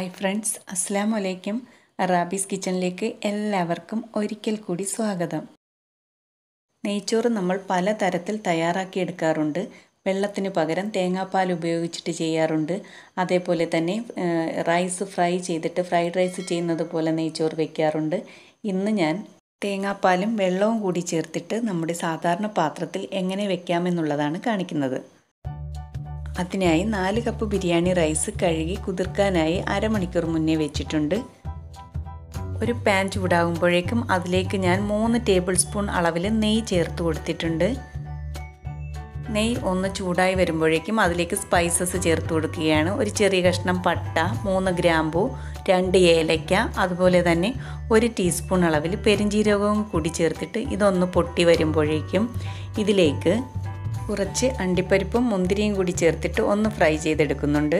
hi friends അസ്സാം വലൈക്കും rabies കിച്ചണിലേക്ക് എല്ലാവർക്കും ഒരിക്കൽ കൂടി സ്വാഗതം നെയ്ച്ചോറ് നമ്മൾ പല തരത്തിൽ തയ്യാറാക്കി എടുക്കാറുണ്ട് വെള്ളത്തിന് പകരം തേങ്ങാപ്പാൽ ഉപയോഗിച്ചിട്ട് ചെയ്യാറുണ്ട് അതേപോലെ തന്നെ റൈസ് ഫ്രൈ ചെയ്തിട്ട് ഫ്രൈഡ് റൈസ് ചെയ്യുന്നത് പോലെ നെയ്ച്ചോറ് വെക്കാറുണ്ട് ഇന്ന് ഞാൻ തേങ്ങാപ്പാലും വെള്ളവും കൂടി ചേർത്തിട്ട് നമ്മുടെ സാധാരണ പാത്രത്തിൽ എങ്ങനെ വെക്കാമെന്നുള്ളതാണ് കാണിക്കുന്നത് അതിനായി നാല് കപ്പ് ബിരിയാണി റൈസ് കഴുകി കുതിർക്കാനായി അരമണിക്കൂർ മുന്നേ വെച്ചിട്ടുണ്ട് ഒരു പാൻ ചൂടാകുമ്പോഴേക്കും അതിലേക്ക് ഞാൻ മൂന്ന് ടേബിൾ സ്പൂൺ അളവിൽ നെയ്യ് ചേർത്ത് കൊടുത്തിട്ടുണ്ട് നെയ്യ് ഒന്ന് ചൂടായി വരുമ്പോഴേക്കും അതിലേക്ക് സ്പൈസസ് ചേർത്ത് കൊടുക്കുകയാണ് ഒരു ചെറിയ കഷ്ണം പട്ട മൂന്ന് ഗ്രാമ്പു രണ്ട് ഏലയ്ക്ക അതുപോലെ തന്നെ ഒരു ടീസ്പൂൺ അളവിൽ പെരിഞ്ജീരകവും കൂടി ചേർത്തിട്ട് ഇതൊന്ന് പൊട്ടി വരുമ്പോഴേക്കും ഇതിലേക്ക് കുറച്ച് അണ്ടിപ്പരിപ്പും മുന്തിരിയും കൂടി ചേർത്തിട്ട് ഒന്ന് ഫ്രൈ ചെയ്തെടുക്കുന്നുണ്ട്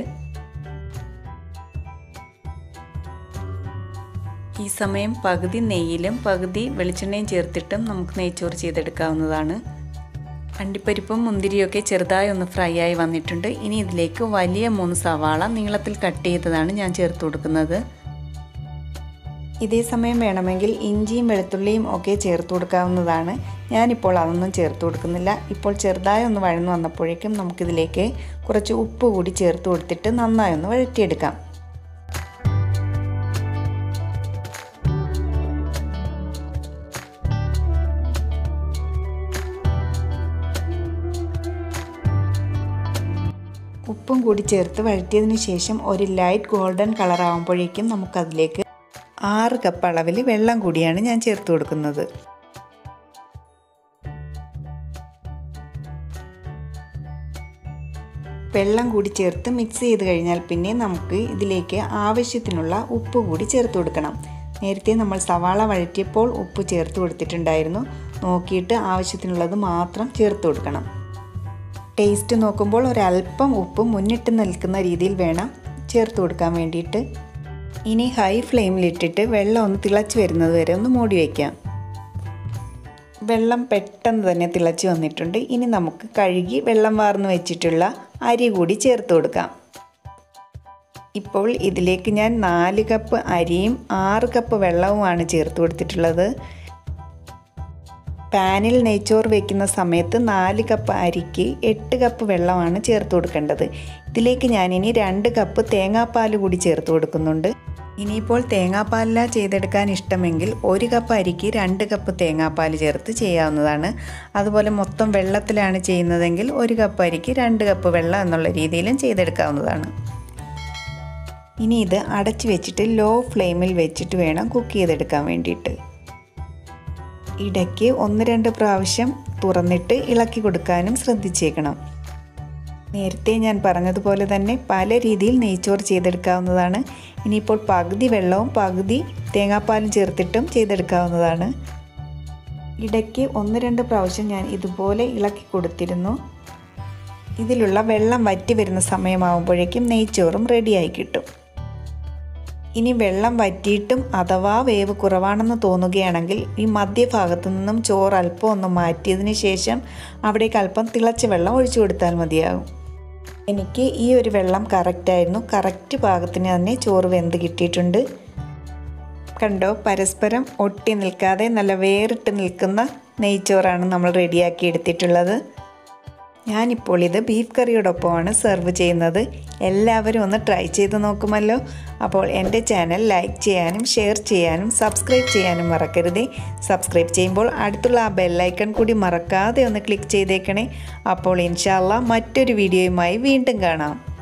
ഈ സമയം പകുതി നെയ്യിലും പകുതി വെളിച്ചെണ്ണയും ചേർത്തിട്ടും നമുക്ക് നെയ്ച്ചോറ് ചെയ്തെടുക്കാവുന്നതാണ് അണ്ടിപ്പരിപ്പും മുന്തിരിയൊക്കെ ചെറുതായി ഒന്ന് ഫ്രൈ ആയി വന്നിട്ടുണ്ട് ഇനി ഇതിലേക്ക് വലിയ മൂന്ന് സവാള നീളത്തിൽ കട്ട് ചെയ്തതാണ് ഞാൻ ചേർത്ത് കൊടുക്കുന്നത് ഇതേ സമയം വേണമെങ്കിൽ ഇഞ്ചിയും വെളുത്തുള്ളിയും ഒക്കെ ചേർത്ത് കൊടുക്കാവുന്നതാണ് ഞാനിപ്പോൾ അതൊന്നും ചേർത്ത് കൊടുക്കുന്നില്ല ഇപ്പോൾ ചെറുതായി ഒന്ന് വഴന്നു വന്നപ്പോഴേക്കും നമുക്കിതിലേക്ക് കുറച്ച് ഉപ്പ് കൂടി ചേർത്ത് കൊടുത്തിട്ട് നന്നായി ഒന്ന് വഴറ്റിയെടുക്കാം ഉപ്പും കൂടി ചേർത്ത് വഴറ്റിയതിന് ശേഷം ഒരു ലൈറ്റ് ഗോൾഡൻ കളർ ആകുമ്പോഴേക്കും നമുക്കതിലേക്ക് ആറ് കപ്പ് അളവിൽ വെള്ളം കൂടിയാണ് ഞാൻ ചേർത്ത് കൊടുക്കുന്നത് വെള്ളം കൂടി ചേർത്ത് മിക്സ് ചെയ്ത് കഴിഞ്ഞാൽ പിന്നെ നമുക്ക് ഇതിലേക്ക് ആവശ്യത്തിനുള്ള ഉപ്പ് കൂടി ചേർത്ത് കൊടുക്കണം നേരത്തെ നമ്മൾ സവാള വഴറ്റിയപ്പോൾ ഉപ്പ് ചേർത്ത് കൊടുത്തിട്ടുണ്ടായിരുന്നു നോക്കിയിട്ട് ആവശ്യത്തിനുള്ളത് മാത്രം ചേർത്ത് കൊടുക്കണം ടേസ്റ്റ് നോക്കുമ്പോൾ ഒരല്പം ഉപ്പ് മുന്നിട്ട് നിൽക്കുന്ന രീതിയിൽ വേണം ചേർത്ത് കൊടുക്കാൻ വേണ്ടിയിട്ട് ഇനി ഹൈ ഫ്ലെയിമിലിട്ടിട്ട് വെള്ളം ഒന്ന് തിളച്ച് വരുന്നത് വരെ ഒന്ന് മൂടി വയ്ക്കാം വെള്ളം പെട്ടെന്ന് തന്നെ തിളച്ച് വന്നിട്ടുണ്ട് ഇനി നമുക്ക് കഴുകി വെള്ളം വാർന്ന് വെച്ചിട്ടുള്ള അരി കൂടി ചേർത്ത് കൊടുക്കാം ഇപ്പോൾ ഇതിലേക്ക് ഞാൻ നാല് കപ്പ് അരിയും ആറ് കപ്പ് വെള്ളവുമാണ് ചേർത്ത് കൊടുത്തിട്ടുള്ളത് പാനിൽ നെയ്ച്ചോറ് വെക്കുന്ന സമയത്ത് നാല് കപ്പ് അരിക്ക് എട്ട് കപ്പ് വെള്ളമാണ് ചേർത്ത് കൊടുക്കേണ്ടത് ഇതിലേക്ക് ഞാനിനി രണ്ട് കപ്പ് തേങ്ങാപ്പാൽ കൂടി ചേർത്ത് കൊടുക്കുന്നുണ്ട് ഇനിയിപ്പോൾ തേങ്ങാപ്പാലില ചെയ്തെടുക്കാൻ ഇഷ്ടമെങ്കിൽ ഒരു കപ്പ് അരിക്ക് രണ്ട് കപ്പ് തേങ്ങാപ്പാൽ ചേർത്ത് ചെയ്യാവുന്നതാണ് അതുപോലെ മൊത്തം വെള്ളത്തിലാണ് ചെയ്യുന്നതെങ്കിൽ ഒരു കപ്പ് അരിക്ക് രണ്ട് കപ്പ് വെള്ളം എന്നുള്ള രീതിയിലും ചെയ്തെടുക്കാവുന്നതാണ് ഇനി ഇത് അടച്ചു വെച്ചിട്ട് ലോ ഫ്ലെയിമിൽ വെച്ചിട്ട് വേണം കുക്ക് ചെയ്തെടുക്കാൻ വേണ്ടിയിട്ട് ഇടയ്ക്ക് ഒന്ന് രണ്ട് പ്രാവശ്യം തുറന്നിട്ട് ഇളക്കി കൊടുക്കാനും ശ്രദ്ധിച്ചേക്കണം നേരത്തെ ഞാൻ പറഞ്ഞതുപോലെ തന്നെ പല രീതിയിൽ നെയ്ച്ചോറ് ചെയ്തെടുക്കാവുന്നതാണ് ഇനിയിപ്പോൾ പകുതി വെള്ളവും പകുതി തേങ്ങാപ്പാലും ചേർത്തിട്ടും ചെയ്തെടുക്കാവുന്നതാണ് ഇടയ്ക്ക് ഒന്ന് രണ്ട് പ്രാവശ്യം ഞാൻ ഇതുപോലെ ഇളക്കി കൊടുത്തിരുന്നു ഇതിലുള്ള വെള്ളം വറ്റി വരുന്ന സമയമാകുമ്പോഴേക്കും നെയ്ച്ചോറും റെഡിയായി കിട്ടും ഇനി വെള്ളം വറ്റിയിട്ടും അഥവാ വേവ് കുറവാണെന്ന് തോന്നുകയാണെങ്കിൽ ഈ മധ്യഭാഗത്തു നിന്നും ചോറ് അല്പം ഒന്ന് മാറ്റിയതിന് ശേഷം അവിടേക്ക് അല്പം തിളച്ച വെള്ളം ഒഴിച്ചു കൊടുത്താൽ മതിയാകും എനിക്ക് ഈ ഒരു വെള്ളം കറക്റ്റായിരുന്നു കറക്റ്റ് പാകത്തിന് തന്നെ ചോറ് വെന്ത് കിട്ടിയിട്ടുണ്ട് കണ്ടോ പരസ്പരം ഒട്ടി നിൽക്കാതെ നല്ല വേറിട്ട് നിൽക്കുന്ന നെയ്ച്ചോറാണ് നമ്മൾ റെഡിയാക്കി എടുത്തിട്ടുള്ളത് ഞാനിപ്പോൾ ഇത് ബീഫ് കറിയോടൊപ്പമാണ് സെർവ് ചെയ്യുന്നത് എല്ലാവരും ഒന്ന് ട്രൈ ചെയ്ത് നോക്കുമല്ലോ അപ്പോൾ എൻ്റെ ചാനൽ ലൈക്ക് ചെയ്യാനും ഷെയർ ചെയ്യാനും സബ്സ്ക്രൈബ് ചെയ്യാനും മറക്കരുതേ സബ്സ്ക്രൈബ് ചെയ്യുമ്പോൾ അടുത്തുള്ള ആ ബെല്ലൈക്കൺ കൂടി മറക്കാതെ ഒന്ന് ക്ലിക്ക് ചെയ്തേക്കണേ അപ്പോൾ ഇൻഷാല്ല മറ്റൊരു വീഡിയോയുമായി വീണ്ടും കാണാം